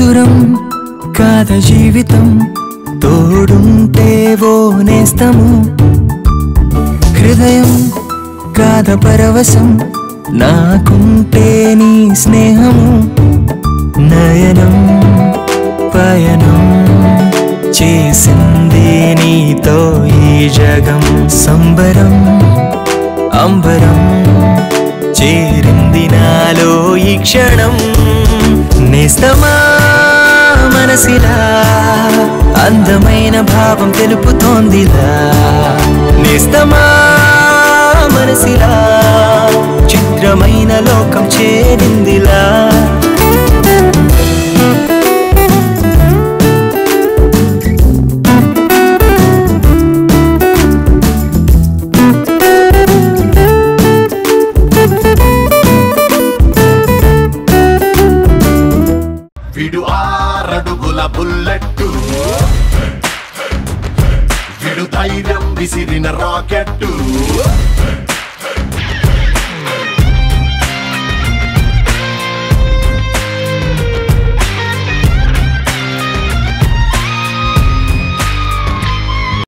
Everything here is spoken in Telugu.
మధురం కాద జీవితం తోడుంటే ఓ నేస్తము హృదయం కాద పరవశం నాకుంటే నీ స్నేహము నయనం పయనం చేసింది నీతో ఈ జగం సంబరం అంబరం చేరింది నాలో ఈ క్షణం నేస్తమా మనసిలా అందమైన భావం తెలుపుతోందిలా నేస్తమా మనసిలా చిత్రమైన లోకం చేరిందిలా విడు ఆరడుగుల బుల్లెట్టు విడు ధైర్యం విసిరిన రాకెట్టు